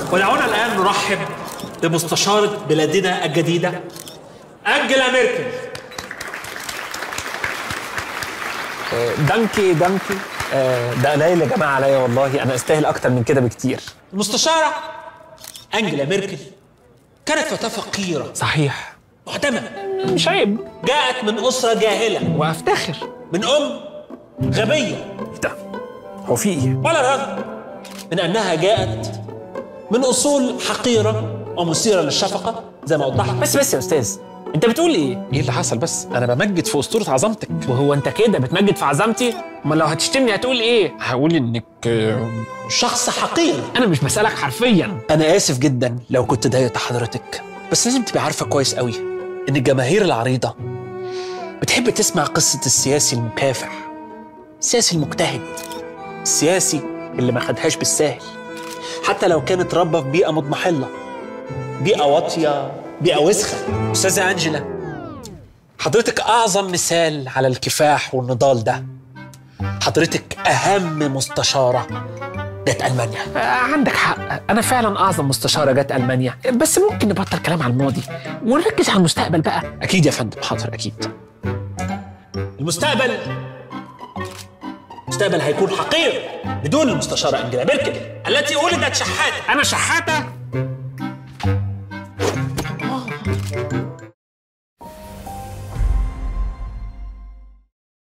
ودعونا الآن نرحب بمستشارة بلادنا الجديدة أنجلا ميركل دانكي دانكي آه، ده قليل يا جماعه عليا والله انا استاهل اكتر من كده بكتير المستشارة أنجلا ميركل كانت فتاة فقيرة صحيح معدمة مش عيب جاءت من أسرة جاهلة وافتخر من أم غبية ايه ده هو في ايه ولا رغم من أنها جاءت من أصول حقيرة ومثيرة للشفقة زي ما وضحت بس بس يا استاذ انت بتقول ايه ايه اللي حصل بس انا بمجد في اسطوره عظمتك وهو انت كده بتمجد في عظمتي امال لو هتشتمني هتقول ايه هقول انك آه، شخص حقير انا مش بسالك حرفيا أنا آسف جدا لو كنت ضايقت حضرتك بس لازم تبقى عارفة كويس قوي إن الجماهير العريضة بتحب تسمع قصة السياسي المكافح السياسي المجتهد السياسي اللي ما خدهاش بالساهل حتى لو كانت ربى في بيئة مضمحلة بيئة واطية بيئة وسخة أستاذة أنجلا حضرتك أعظم مثال على الكفاح والنضال ده حضرتك أهم مستشارة جت ألمانيا آه، عندك حق انا فعلا اعظم مستشاره جت المانيا بس ممكن نبطل كلام على الماضي ونركز على المستقبل بقى أكيد يا فندم حاضر أكيد المستقبل المستقبل هيكون حقير بدون المستشارة أنجلا ميركل التي ولدت شحاتة انا شحاته